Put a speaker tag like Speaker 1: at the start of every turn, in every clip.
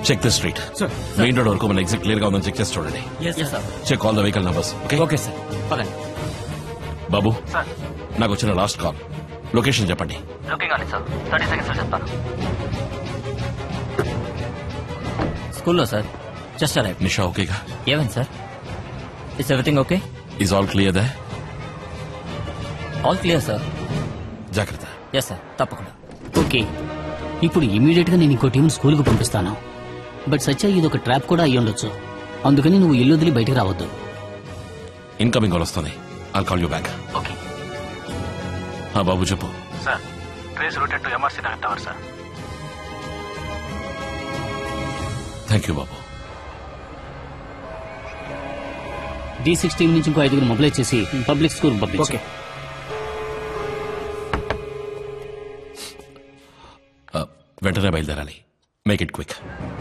Speaker 1: Check the street main road వరకు మన exit clear గా ఉందని చెక్ చేసి చూడండి check all the vehicle numbers okay
Speaker 2: okay sir పదండి
Speaker 1: బాబు నాకు వచ్చిన లాస్ట్ కాల్ లొకేషన్ చెప్పండి
Speaker 3: లుకింగ్ అని సార్ థర్టీ సెకండ్స్ లో చెప్తాను
Speaker 2: స్కూల్లో సార్ జస్ట్ అరైవ్
Speaker 1: నిషా ఓకేగా
Speaker 2: ఏమైంది sir it's everything okay
Speaker 1: is all clear దా
Speaker 2: ఆల్ క్లియర్ సార్
Speaker 1: జాగ్రత్త
Speaker 2: ఎస్ సార్ తప్పకుండా
Speaker 4: ఓకే ఇప్పుడు ఇమీడియట్ గా నేను ఇంకో టీం స్కూల్ కు పంపిస్తాను బట్ సత్య ఇది ఒక ట్రాప్ కూడా అయ్యి ఉండొచ్చు అందుకని నువ్వు ఇల్లు వదిలి బయటికి రావద్దు
Speaker 1: ఇన్కమింగ్ కాల్ వస్తుంది I'll call you back
Speaker 3: okay
Speaker 1: ఆ బాబు చెప్పు
Speaker 3: sir trace routed to MRC Nagar tower sir
Speaker 1: thank you బాబు
Speaker 4: డి సిక్స్టీన్ నుంచి ఇంకో ఐదుగురు మొబైల్ చేసి పబ్లిక్ స్కూల్ పంపించు
Speaker 2: ఓకే
Speaker 1: ఆ, వెంటనే బయలుదేరాలి మేక్ ఇట్ క్విక్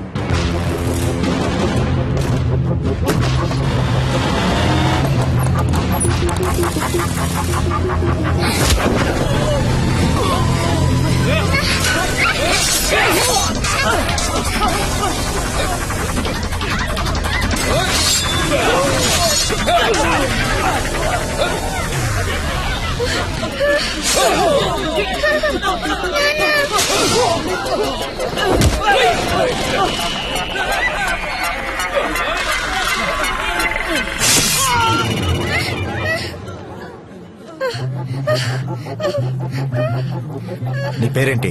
Speaker 5: నీ పేరేంటి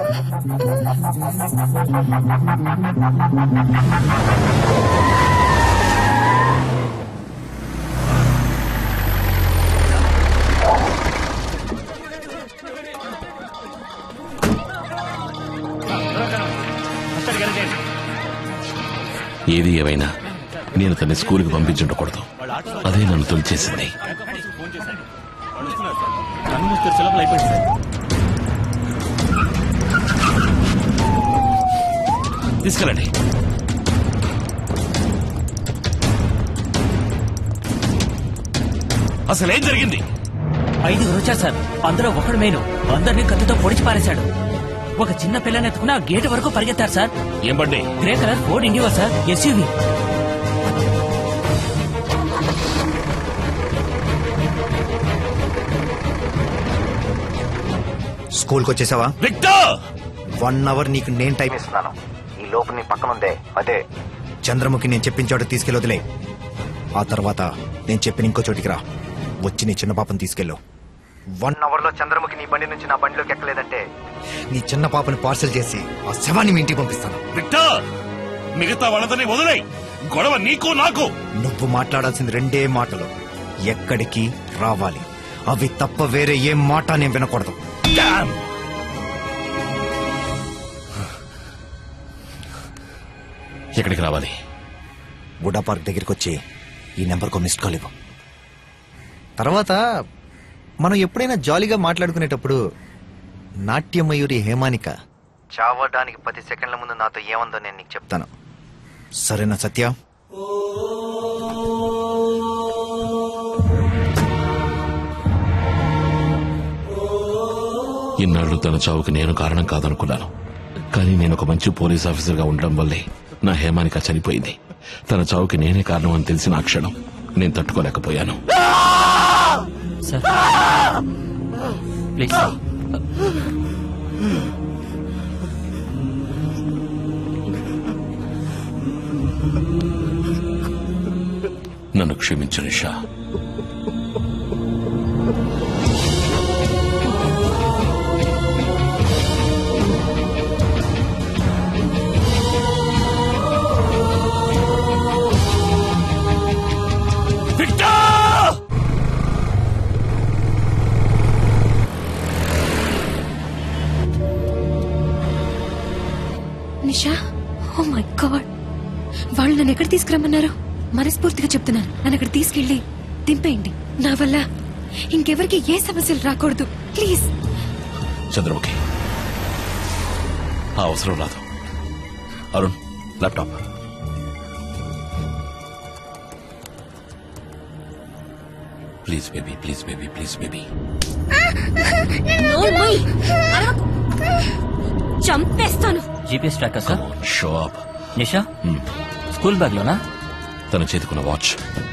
Speaker 1: ఏది ఏమైనా నేను తన స్కూల్కి పంపించుండకూడదు అదే నన్ను తొలిచేసింది తీసుకెళ్ళండి అసలు ఏం జరిగింది
Speaker 2: ఐదుగురు వచ్చారు సార్ అందులో ఒకడు మేను అందరినీ కత్తితో పొడిచి పారేశాడు ఒక చిన్న పిల్లని ఎత్తుకుని ఆ గేట్ వరకు పరిగెత్తారు సార్
Speaker 1: ఏం బండి
Speaker 2: grey colour Ford Endeavour sir SUV
Speaker 5: స్కూల్కి వచ్చేసావా
Speaker 1: విక్టర్
Speaker 5: వన్ అవర్ నీకు నేను టైం ఇస్తున్నాను ఈ లోపు నీ పక్కన ఉందే అదే చంద్రముఖి నేను చెప్పిన చోట తీసుకెళ్ళి వదిలే ఆ తర్వాత నేను చెప్పిన ఇంకో చోటికి రా వచ్చి నీ చిన్న పాపను తీసుకెళ్ళు వన్ అవర్ లో చంద్రముఖి నీ బండి నుంచి నా బండిలోకి ఎక్కలేదంటే నీ చిన్న పాపని పార్సల్ చేసి ఆ శవాన్ని మీ ఇంటికి పంపిస్తాను
Speaker 1: విక్టర్ మిగతా వాళ్ళదని వదిలేయ్ గొడవ నీకు నాకు
Speaker 5: నువ్వు మాట్లాడాల్సింది రెండే మాటలు ఎక్కడికి రావాలి అవి తప్ప వేరే ఏ మాట నేను వినకూడదు
Speaker 1: Damn! ఎక్కడికి రావాలి
Speaker 5: బుడ్డా పార్క్ దగ్గరికి వచ్చి ఈ నెంబర్కు మిస్డ్ కాల్ ఇవ్వు తర్వాత మనం ఎప్పుడైనా జాలీగా మాట్లాడుకునేటప్పుడు నాట్యమయూరి హేమానిక చావడానికి పది సెకండ్ల ముందు నాతో ఏమందో నేను నీకు చెప్తాను సరేనా సత్య
Speaker 1: ఇన్నాళ్ళు తన చావుకి నేను కారణం కాదనుకున్నాను కానీ నేను ఒక మంచి పోలీస్ ఆఫీసర్ గా ఉండడం వల్లే నా హేమానిక చనిపోయింది తన చావుకి నేనే కారణం అని తెలిసిన ఆ క్షణం నేను తట్టుకోలేకపోయాను
Speaker 2: సార్ ప్లీజ్ సార్
Speaker 1: నన్ను క్షమించు Nisha Victor
Speaker 6: Nisha oh my god వాళ్ళు నన్ను ఎక్కడ తీసుకురమ్మన్నారు మనస్ఫూర్తిగా చెప్తున్నాను నన్ను అక్కడ తీసుకెళ్ళి దింపేయండి నా వల్ల ఇంకెవరికి ఏ సమస్యలు రాకూడదు ప్లీజ్
Speaker 1: చంద్రముఖి ఆ అవసరం రాదు Arun laptop please baby please baby please baby
Speaker 6: చంపేస్తాను
Speaker 2: GPS tracker sir
Speaker 1: show up
Speaker 2: Nisha school bag లోనా
Speaker 1: తన చేతికున్న watch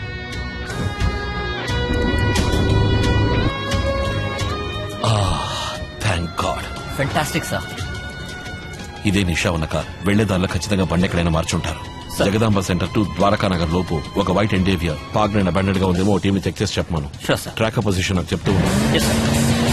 Speaker 1: thank god
Speaker 2: fantastic sir
Speaker 1: ఇదే నిషా ఉన్న కార్ వెళ్లేదారిలో ఖచ్చితంగా బండి ఎక్కడైనా మార్చుంటారు జగదాంబ సెంటర్ టు ద్వారకా నగర్ లోపు ఒక వైట్ ఎండేవియర్ పార్క్ నేను అబండెడ్ గా ఉందేమో టీమ్ చెక్ చేసి చెప్పమను
Speaker 2: Sure, sir.
Speaker 1: ట్రాక్ పొజిషన్ నాకు చెప్తూ ఉన్నాను
Speaker 2: yes sir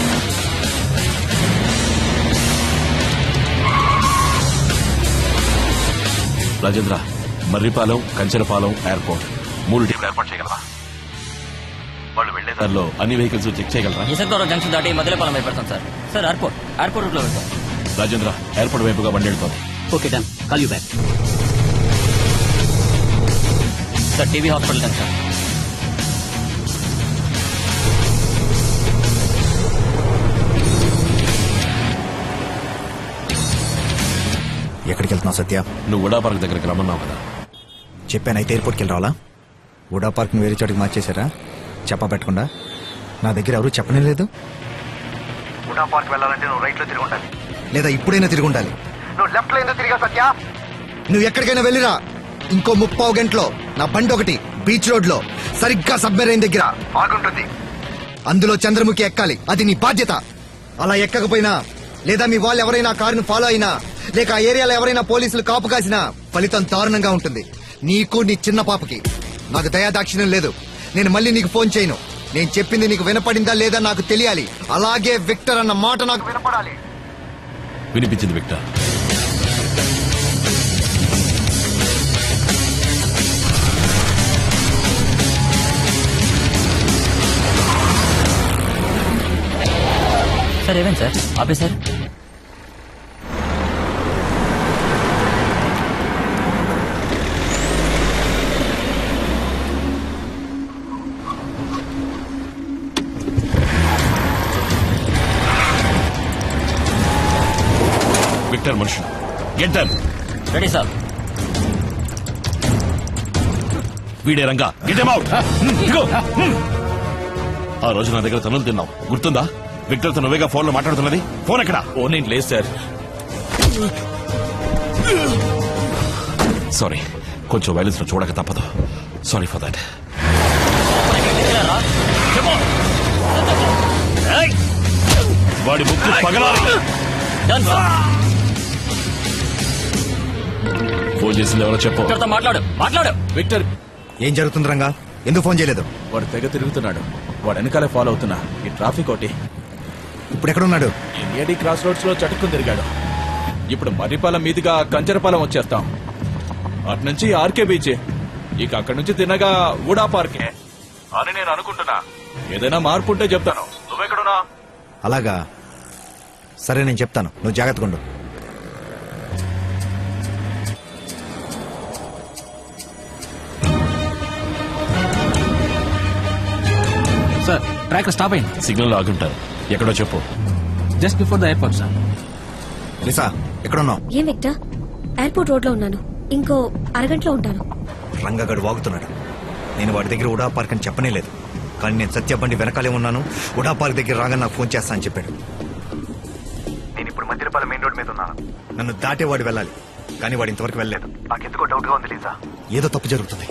Speaker 1: Rajendra Marripalem Kanchelapalem airport మూడు టీంలు ఏర్పాటు చేయగలరా వాళ్ళు వెళ్లేదారిలో అన్ని వెహికల్స్ చెక్ చేయగలరా
Speaker 2: ఇసక్దోర జంక్షన్ దాటి మధ్యలపాలెం వైపు పెడతాం sir sir airport airport route లో వెళ్తాం
Speaker 1: రాజేంద్ర ఎయిర్పోర్ట్ వైపుగా బండి వెళ్తోంది
Speaker 4: okay done call you back
Speaker 2: sir TV hospital junction
Speaker 5: ఎక్కడికి వెళ్తున్నావు సత్య
Speaker 1: నువ్వు ఉడా పార్క్ దగ్గరికి రమ్మన్నావు కదా
Speaker 5: చెప్పాను అయితే ఎయిర్పోర్ట్కి వెళ్ళి రావాలా ఉడా పార్క్ని వేరే చోటికి మార్చేశారా చెప్ప పెట్టకుండా నా దగ్గర ఎవరు చెప్పనే లేదు ఉడా పార్క్ వెళ్ళాలంటే నువ్వు రైట్ లో తిరిగి ఉండాలి లేదా ఇప్పుడైనా తిరిగి ఉండాలి నువ్వు లెఫ్ట్ లో ఎందుకు తిరిగా సత్య నువ్వు ఎక్కడికైనా వెళ్ళిరా ఇంకో ముప్పావు గంటలో నా బండి ఒకటి బీచ్ రోడ్ లో సరిగ్గా సబ్మెరైన్ దగ్గర ఆగుంటుంది అందులో చంద్రముఖి ఎక్కాలి అది నీ బాధ్యత అలా ఎక్కకపోయినా లేదా మీ వాళ్ళు ఎవరైనా కారును ఫాలో అయినా లేక ఆ ఏరియాలో ఎవరైనా పోలీసులు కాపు కాసినా ఫలితం దారుణంగా ఉంటుంది నీకు నీ చిన్న పాపకి నాకు దయాదాక్షిణ్యం లేదు నేను మళ్ళీ నీకు ఫోన్ చేయను నేను చెప్పింది నీకు వినపడిందా లేదా నాకు తెలియాలి అలాగే విక్టర్ అన్న మాట నాకు వినపడాలి
Speaker 1: వినిపించింది విక్టర్
Speaker 2: సార్ ఏమేం సార్ ఆపేశారు
Speaker 1: విక్టర్ మనుషులు గెట్ దమ్
Speaker 2: రెడీ సార్
Speaker 1: వీడే రంగా గెట్ అవుట్ ఆ రోజు నా దగ్గర తనులు తిన్నావు గుర్తుందా విక్టర్ తో నువ్వేగా ఫోన్ లో మాట్లాడుతున్నది ఫోన్ ఎక్కడ ఓ నేను లేదు సార్ సారీ కొంచెం వైలెన్స్ లో చూడక తప్పదు సారీ ఫర్ దాట్ వాడి ముక్కు పగలాలి
Speaker 2: డన్ సార్
Speaker 1: ఫోన్ చేసింది ఎవరో చెప్పు
Speaker 2: ఇక్కడితో మాట్లాడు మాట్లాడు
Speaker 7: విక్టర్
Speaker 5: ఏం జరుగుతుంది రంగా ఎందుకు ఫోన్ చేయలేదు
Speaker 7: వాడు తెగ తిరుగుతున్నాడు వాడు వెనకాలే ఫాలో అవుతున్నా ఈ ట్రాఫిక్ ఒకటి
Speaker 5: ఇప్పుడు ఎక్కడున్నాడు
Speaker 7: ఇండియాడి క్రాస్ రోడ్స్ లో చటుక్కుని తిరిగాడు ఇప్పుడు మర్రిపాలెం మీదుగా కంచరపాలెం వచ్చేస్తాం అటు నుంచి ఆర్కే బీచ్ ఇక అక్కడి నుంచి తినగా ఊడా పార్కే అని నేను అనుకుంటున్నా ఏదైనా మార్పు ఉంటే చెప్తాను నువ్వెక్కడున్నా
Speaker 5: అలాగా సరే నేను చెప్తాను నువ్వు జాగ్రత్తగా ఉండు
Speaker 8: సార్ ట్రాక్ స్టాప్ అయింది
Speaker 1: సిగ్నల్ ఆగుంటారు ఎక్కడో చెప్పు
Speaker 8: just before the airport sir
Speaker 5: Lisa ఎక్కడున్నావు
Speaker 6: ఏం విక్టర్ ఎయిర్పోర్ట్ రోడ్ లో ఉన్నాను ఇంకో అరగంటలో ఉంటాను
Speaker 5: రంగగడు వాగుతున్నాడు నేను వాడి దగ్గర ఉడా పార్క్ అని చెప్పనే లేదు కానీ నేను సత్య బండి వెనకాలే ఉన్నాను ఉడా పార్క్ దగ్గర రాగా నాకు ఫోన్ చేస్తా అని చెప్పాడు నేను ఇప్పుడు మధ్యరపాలెం మెయిన్ రోడ్ మీద ఉన్నాను నన్ను దాటే వాడు వెళ్ళాలి కానీ వాడు ఇంతవరకు వెళ్ళలేదు నాకు ఎందుకో డౌట్ గా ఉంది లీజా ఏదో తప్పు జరుగుతుంది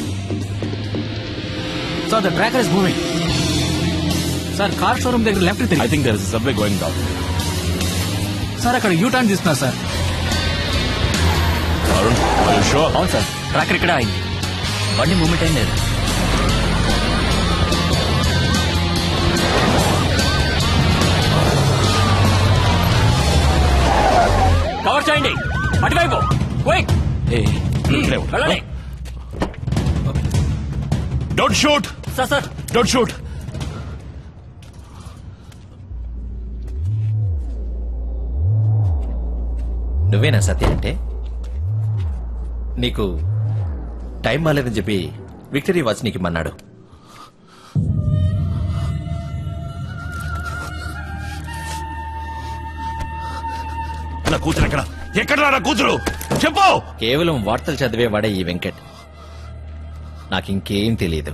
Speaker 8: sir the tracker is moving sir car showroom దగ్గర లెఫ్ట్
Speaker 1: ఐ
Speaker 8: తిరిగి
Speaker 1: think there is subway going down
Speaker 8: sir అక్కడ యూ టర్న్ తీసుకున్నా sir
Speaker 1: Arun are you sure?
Speaker 2: అవును సార్ ట్రాకర్ ఇక్కడ అయింది బండి మూమెంట్ ఏం లేదు కవర్ చేయండి అటువైపు క్విక్
Speaker 1: Hey, ఇక్కడే ఉండు.
Speaker 2: వెళ్ళండి
Speaker 1: Don't shoot!
Speaker 2: Sir sir
Speaker 1: Don't shoot!
Speaker 9: నువ్వేనా సత్య అంటే నీకు టైం బాగాలేదని చెప్పి విక్టరీ వాచ్ నీకు ఇమ్మన్నాడు
Speaker 1: నా కూతురు ఎక్కడ ఎక్కడ నా కూతురు చెప్పు
Speaker 9: కేవలం వార్తలు చదివేవాడే ఈ వెంకట్ నాకు ఇంకేం తెలియదు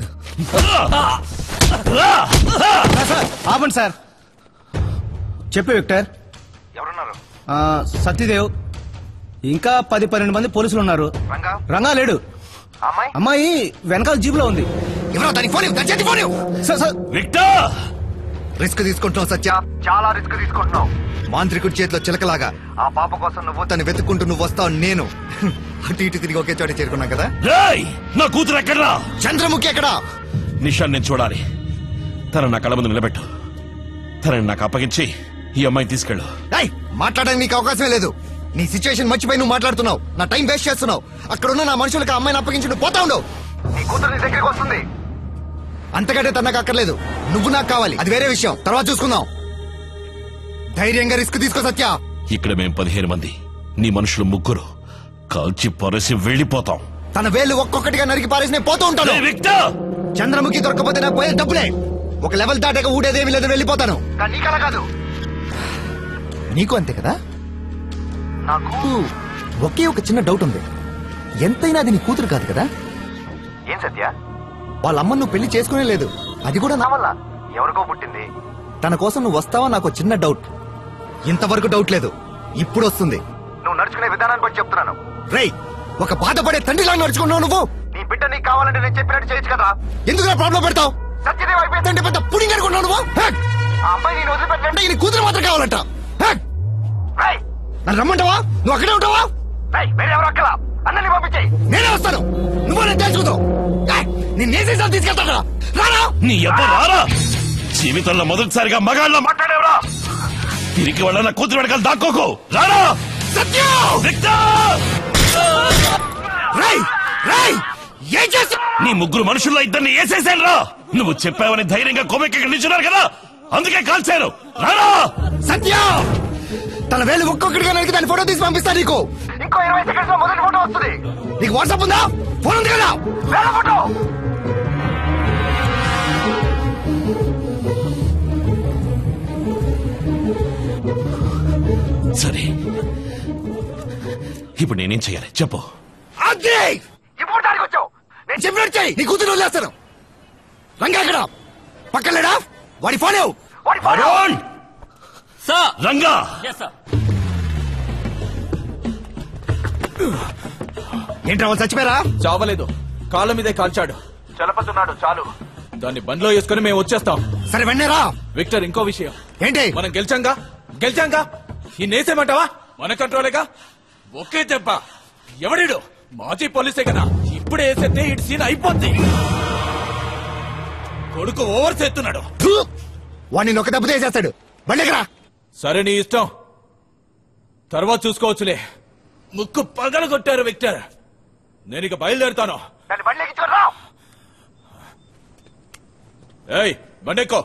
Speaker 8: ఆపండి సార్ చెప్పు విక్టర్
Speaker 5: ఎవరున్నారు
Speaker 8: ఆ, సత్యదేవ్ ఇంకా పది పన్నెండు మంది పోలీసులు ఉన్నారు రంగా లేడు అమ్మాయి వెనకాల జీబులో ఉంది
Speaker 5: ఎవరో దానికి ఫోన్ ఇవ్వు, దాని చేతికి ఫోన్ ఇవ్వు.
Speaker 8: సార్ సార్
Speaker 1: విక్టర్
Speaker 5: రిస్క్ తీసుకుంటున్నావు సత్య చాలా రిస్క్ తీసుకుంటున్నావు మాంత్రికుడి చేతిలో చిలకలాగా ఆ పాప కోసం నువ్వు తను వెతుక్కుంటూ నువ్వు వస్తావు నేను అటు ఇటు తిరిగి ఒకే చోట చేరుకున్నాం కదా
Speaker 1: రేయ్ నా కూతురు ఎక్కడ్రా
Speaker 5: చంద్రముఖి ఎక్కడా
Speaker 1: నిషాన్ నేను చూడాలి తన నా కళ్ళ ముందు నిలబెట్టు తనని నాకు అప్పగించి ఈ అమ్మాయిని తీసుకెళ్ళు
Speaker 5: ఏయ్, మాట్లాడడానికి నీకు అవకాశమే లేదు నీ సిచ్యువేషన్ మర్చిపోయి నువ్వు మాట్లాడుతున్నావు నా టైం వేస్ట్ చేస్తున్నావు అక్కడ ఉన్న నా మనుషులకు ఆ అమ్మాయిని అప్పగించి నువ్వు పోతా ఉండవు నీ కూతురు నీ దగ్గరికి వస్తుంది అంతకంటే తన నాకు అక్కర్లేదు నువ్వు నాకు కావాలి అది వేరే విషయం తర్వాత చూసుకుందాం ధైర్యంగా రిస్క్ తీసుకో సత్య
Speaker 1: ఇక్కడ మేం పదిహేను మంది నీ మనుషులు ముగ్గురు కాల్చి పొరసి వెళ్ళిపోతాం
Speaker 5: తన వేలు ఒక్కొక్కటిగా నరికి పారేసి నేను పోతూ ఉంటాను
Speaker 1: రేయ్ విక్టర్
Speaker 5: చంద్రముఖి దొరకపోతే నాకు పోయే డబ్బులే ఒక లెవెల్ దాటాక ఊడేదేమీ లేదు వెళ్ళిపోతాను కానీ నీకు అలా కాదు నీకు అంతే కదా నాకు ఒకే ఒక చిన్న డౌట్ ఉంది ఎంతైనా అది నీ కూతురు కాదు కదా ఏం సత్య వాళ్ళ అమ్మ నువ్వు పెళ్లి చేసుకునే లేదు అది కూడా నా వల్ల ఎవరికో పుట్టింది తన కోసం నువ్వు వస్తావా నాకు ఒక చిన్న డౌట్ ఇంతవరకు డౌట్ లేదు ఇప్పుడు వస్తుంది నువ్వు నడుచుకునే విధానాన్ని బట్టి చెప్తున్నాను రేయ్ ఒక బాధపడే తండ్రిలా నడుచుకున్నావు నువ్వు నీ బిడ్డ నీకు కావాలంటే నేను చెప్పినట్టు చేయొచ్చు కదా ఎందుకు నా ప్రాబ్లం పెడతావు సత్యదేవ్ అయిపోయిందంటే పెద్ద పుడింగ్ అనుకున్నావు నువ్వు హెక్! ఆ అమ్మాయి నేను వదిలిపెట్టంటే ఈ కూతురు మాత్రం కావాలంట హెక్! నన్ను రమ్మంటావా నువ్వు అక్కడే ఉంటావా వేరే ఎవరు అక్కలా అన్నని పంపించాయి నేనే వస్తాను నువ్వు నేను తెలుసుకుందావు నేను ఏ సీసాలు తీసుకెళ్తాను రారా
Speaker 1: నీ ఎవ్వ రారా జీవితంలో మొదటిసారిగా మగాళ్ళ మాట్లాడేవరా తిరిగి వాళ్ళ నా కూతురు వెనకాల దాక్కోకు రారా
Speaker 5: సత్యం
Speaker 1: విక్టర్
Speaker 5: రేయ్ రేయ్ ఏం చేస్తా
Speaker 1: నీ ముగ్గురు మనుషుల్లో ఇద్దరిని వేసేసాను రా నువ్వు చెప్పావని ధైర్యంగా కొమ్మెక్కి నిల్చున్నారు కదా అందుకే కాల్చారు రారా
Speaker 5: సత్యం తన వేలు ఒక్కొక్కటిగా నరికి దాని ఫోటో తీసి పంపిస్తా నీకు ఇంకో ఇరవై సెకండ్స్ లో మొదటి ఫోటో వస్తుంది నీకు వాట్సాప్ ఉందా ఫోన్ ఉంది కదా వేల ఫోటో
Speaker 1: సరే ఇప్పుడు నేనేం చేయాలి చెప్పు
Speaker 5: అది ఇప్పుడు దానికి వచ్చావు నేను చెప్పినట్టు చెయ్యి నీ కూతురు వదిలేస్తాను రంగా అక్కడ పక్కన లేడా వాడి ఫోన్ ఇవ్వు. వాడి ఫోన్ ఇవ్వు.
Speaker 1: Arun!
Speaker 2: Sir
Speaker 1: Ranga
Speaker 2: yes sir
Speaker 5: ఏంట్రా వాళ్ళు చచ్చిపోయారా
Speaker 7: చావలేదు కాళ్ళ మీదే కాల్చాడు చలపతున్నాడు చాలు దాన్ని బండ్లో వేసుకుని మేము వచ్చేస్తాం
Speaker 5: సరే వెన్నరా
Speaker 7: విక్టర్ ఇంకో విషయం
Speaker 5: ఏంటి
Speaker 7: మనం గెలిచాంగా గెలిచాంగా ఈ నేసేమంటావా మన కంట్రోలేగా ఒకే దెబ్బ ఎవడిడు మాజీ పోలీసే కదా ఇప్పుడే వేసేస్తే ఇటు సీన్ అయిపోద్ది కొడుకు ఓవర్ చేస్తున్నాడు
Speaker 5: ఫు! వాడిని ఒక దెబ్బ తీసేస్తాడు బండికరా
Speaker 7: సరే నీ ఇష్టం తర్వాత చూసుకోవచ్చులే ముక్కు పగల కొట్టారు విక్టర్ నేను ఇక బయలుదేరుతాను ఏయ్ బండెక్కో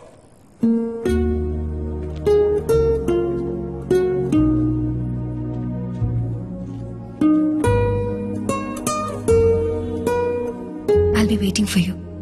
Speaker 6: I'll be waiting for you